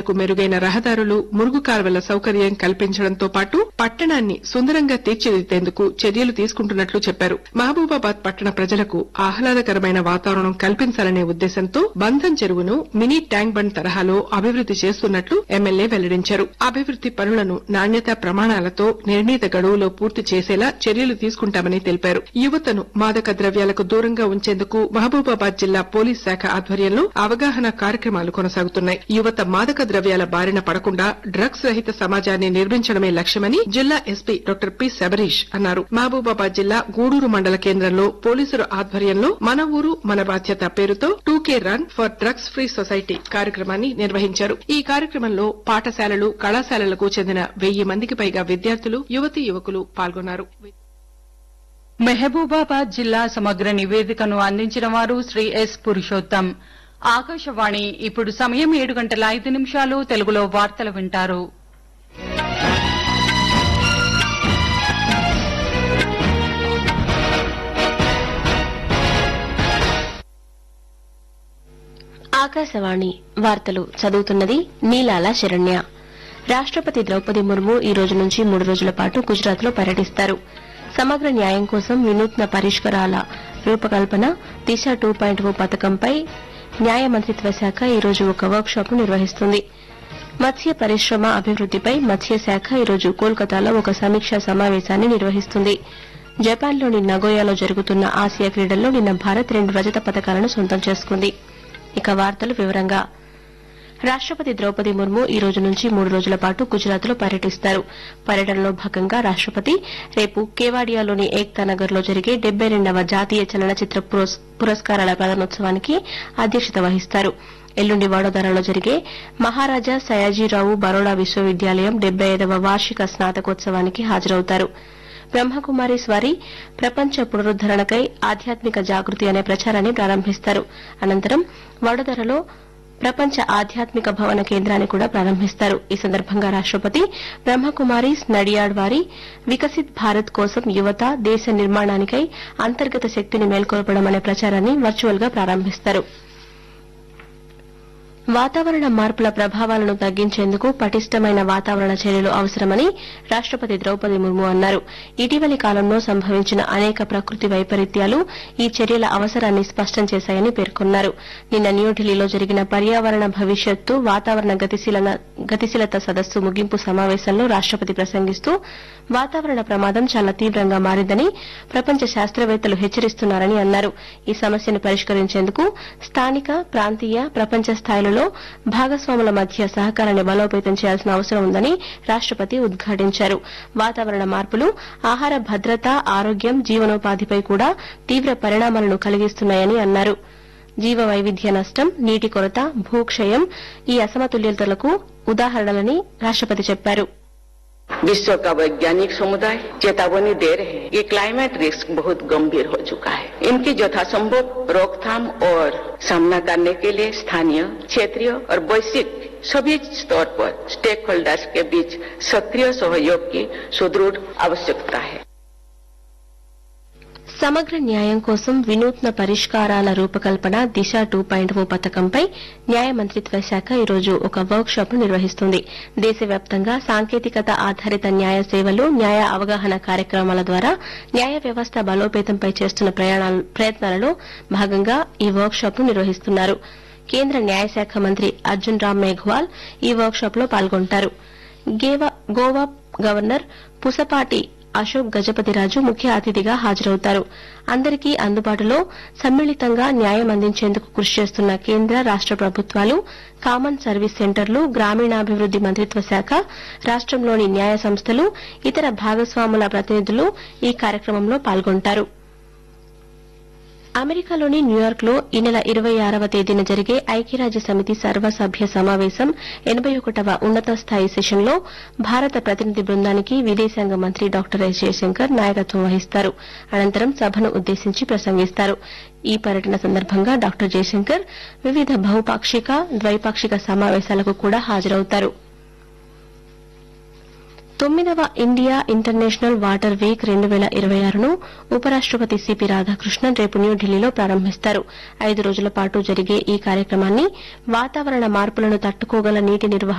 ప్రజలకు మెరుగైన రహదారులు మురుగు కాల్వల సౌకర్యం కల్పించడంతో పాటు పట్టణాన్ని సుందరంగా తీర్చిదిద్దేందుకు చర్యలు తీసుకుంటున్నట్లు చెప్పారు మహబూబాబాద్ పట్టణ ప్రజలకు ఆహ్లాదకరమైన వాతావరణం కల్పించాలనే ఉద్దేశంతో బంధం చెరువును మినీ ట్యాంక్ బండ్ తరహాలో అభివృద్ది చేస్తున్నట్లు ఎమ్మెల్యే వెల్లడించారు అభివృద్ది పనులను నాణ్యతా ప్రమాణాలతో నిర్ణీత గడువులో పూర్తి చేసేలా చర్యలు తీసుకుంటామని తెలిపారు యువతను మాదక ద్రవ్యాలకు దూరంగా ఉంచేందుకు మహబూబాబాద్ జిల్లా పోలీస్ శాఖ ఆధ్వర్యంలో అవగాహన కార్యక్రమాలు కొనసాగుతున్నాయి యువత మాదక ద్రవ్యాల బారిన పడకుండా డ్రగ్స్ రహిత సమాజాన్ని నిర్మించడమే లక్ష్యమని జిల్లా ఎస్పీ డాక్టర్ పి శబరీష్ అన్నారు మహబూబాబాద్ జిల్లా గూడూరు మండల కేంద్రంలో పోలీసుల ఆధ్వర్యంలో మన ఊరు మన బాధ్యత పేరుతో two K run for drugs free society కార్యక్రమాన్ని నిర్వహించారు ఈ కార్యక్రమంలో పాఠశాలలు కళాశాలలకు చెందిన వెయ్యి మందికి పైగా విద్యార్థులు యువతీ యువకులు పాల్గొన్నారు మహబూబాబాద్ జిల్లా సమగ్ర నివేదికను అందించిన వారు శ్రీ ఎస్ పురుషోత్తం ఆకాశవాణి ఇప్పుడు సమయం ఏడు గంటల ఐదు నిమిషాలు తెలుగులో వార్తలు వింటారు ఆకాశవాణి వార్తలు చదువుతున్నది నీలాల శరణ్య రాష్టపతి ద్రౌపది ముర్ము ఈ రోజు నుంచి మూడు రోజుల పాటు గుజరాత్ లో పర్యటిస్తారు సమగ్ర న్యాయం కోసం వినూత్న పరిష్కారాల రూపకల్పన దిశ టూ పాయింట్ ఓ పథకంపై న్యాయ మంత్రిత్వ శాఖ ఈ రోజు ఒక వర్క్ షాప్ ను నిర్వహిస్తుంది మత్స్య పరిశ్రమ అభివృద్దిపై మత్స్య శాఖ ఈ రోజు కోల్కతాలో ఒక సమీక్షా సమావేశాన్ని నిర్వహిస్తుంది జపాన్లోని నగోయాలో జరుగుతున్న ఆసియా క్రీడల్లో నిన్న భారత్ రెండు రజత పథకాలను సొంతం చేసుకుంది ఇక వార్తలు వివరంగా రాష్టపతి ద్రౌపది ముర్ము ఈ రోజు నుంచి మూడు రోజుల పాటు గుజరాత్ లో పర్యటిస్తారు పర్యటనలో భాగంగా రాష్టపతి రేపు కేవాడియాలోని ఏక్తా నగర్ లో జరిగే డెబ్బై రెండవ జాతీయ చలనచిత్ర పురస్- పురస్కారాల ప్రదానోత్సవానికి అధ్యక్షత వహిస్తారు ఎల్లుండి వడోదరలో జరిగే మహారాజా సయాజీరావు బరోడా విశ్వవిద్యాలయం డెబ్బై ఐదవ వార్షిక స్నాతకోత్సవానికి హాజరవుతారు బ్రహ్మకుమారి స్వారి ప్రపంచ పునరుద్దరణకై ఆధ్యాత్మిక జాగృతి అనే ప్రచారాన్ని ప్రారంభిస్తారు అనంతరం వడోదరలో ప్రపంచ ఆధ్యాత్మిక భవన కేంద్రాన్ని కూడా ప్రారంభిస్తారు ఈ సందర్భంగా రాష్టపతి బ్రహ్మకుమారీస్ నడియాడ్ వారి వికసిత్ భారత్ కోసం యువత దేశ నిర్మాణానికై అంతర్గత శక్తిని మేల్కొల్పడం అనే ప్రచారాన్ని వర్చువల్ గా ప్రారంభిస్తారు వాతావరణ మార్పుల ప్రభావాలను తగ్గించేందుకు పటిష్టమైన వాతావరణ చర్యలు అవసరమని రాష్టపతి ద్రౌపది ముర్ము అన్నారు ఇటీవలి కాలంలో సంభవించిన అనేక ప్రకృతి వైపరీత్యాలు ఈ చర్యల అవసరాన్ని స్పష్టం చేశాయని పేర్కొన్నారు నిన్న న్యూఢిల్లీలో జరిగిన పర్యావరణ భవిష్యత్తు వాతావరణ గతిశీలన- గతిశీలత సదస్సు ముగింపు సమావేశంలో రాష్టపతి ప్రసంగిస్తూ వాతావరణ ప్రమాదం చాలా తీవ్రంగా మారిందని ప్రపంచ శాస్త్రవేత్తలు హెచ్చరిస్తున్నారని అన్నారు ఈ సమస్యను పరిష్కరించేందుకు స్థానిక ప్రాంతీయ ప్రపంచ స్థాయిలలో భాగస్వాముల మధ్య సహకారాన్ని బలోపేతం చేయాల్సిన అవసరం ఉందని రాష్టపతి ఉద్ఘాటించారు వాతావరణ మార్పులు ఆహార భద్రత ఆరోగ్యం జీవనోపాధిపై కూడా తీవ్ర పరిణామాలను కలిగిస్తున్నాయని అన్నారు జీవ వైవిధ్య నష్టం నీటి కొరత భూక్షయం ఈ అసమతుల్యతలకు ఉదాహరణలని రాష్టపతి చెప్పారు विश्व का वैज्ञानिक समुदाय चेतावनी दे रहे हैं कि क्लाइमेट रिस्क बहुत गंभीर हो चुका है इनकी यथासंभव रोकथाम और सामना करने के लिए स्थानीय क्षेत्रीय और वैश्विक सभी स्तर पर स्टेक होल्डर्स के बीच सक्रिय सहयोग की सुदृढ़ आवश्यकता है సమగ్ర న్యాయం కోసం వినూత్న పరిష్కారాల రూపకల్పన దిశ టూ పాయింట్ ఓ పథకంపై న్యాయ మంత్రిత్వ శాఖ ఈ రోజు ఒక వర్క్ షాప్ ను నిర్వహిస్తుంది దేశవ్యాప్తంగా సాంకేతికత ఆధారిత న్యాయ సేవలు న్యాయ అవగాహన కార్యక్రమాల ద్వారా న్యాయ వ్యవస్థ బలోపేతంపై చేస్తున్న ప్రయాణాల- ప్రయత్నాలలో భాగంగా ఈ వర్క్ షాప్ ను నిర్వహిస్తున్నారు కేంద్ర న్యాయశాఖ మంత్రి అర్జున్ రామ్ మేఘ్వాల్ ఈ వర్క్ షాప్ లో పాల్గొంటారు గేవా- గోవా గవర్నర్ పుసపాటి అశోక్ గజపతిరాజు ముఖ్య అతిథిగా హాజరవుతారు అందరికీ అందుబాటులో సమ్మిళితంగా న్యాయం అందించేందుకు కృషి చేస్తున్న కేంద్ర రాష్ట ప్రభుత్వాలు కామన్ సర్వీస్ సెంటర్లు గ్రామీణాభివృద్ది మంత్రిత్వ శాఖ రాష్టంలోని న్యాయ సంస్థలు ఇతర భాగస్వాముల ప్రతినిధులు ఈ కార్యక్రమంలో పాల్గొంటారు అమెరికాలోని న్యూయార్క్ లో ఈ నెల ఇరవై ఆరవ తేదీన జరిగే ఐక్యరాజ్య సమితి సర్వసభ్య సమావేశం ఎనబై ఒకటవ ఉన్నత స్థాయి సెషన్లో భారత ప్రతినిధి బృందానికి విదేశాంగ మంత్రి డాక్టర్ ఎస్ జయశంకర్ నాయకత్వం వహిస్తారు అనంతరం సభను ఉద్దేశించి ప్రసంగిస్తారు ఈ పర్యటన సందర్భంగా డాక్టర్ జయశంకర్ వివిధ బహుపాక్షిక ద్వైపాక్షిక సమావేశాలకు కూడా హాజరవుతారు తొమ్మిదవ ఇండియా ఇంటర్నేషనల్ వాటర్ వీక్ రెండు వేల ఇరవై ఆరును ఉపరాష్టపతి సిపి రాధాకృష్ణన్ రేపు న్యూఢిల్లీలో ప్రారంభిస్తారు ఐదు రోజుల పాటు జరిగే ఈ కార్యక్రమాన్ని వాతావరణ మార్పులను తట్టుకోగల నీటి నిర్వహణ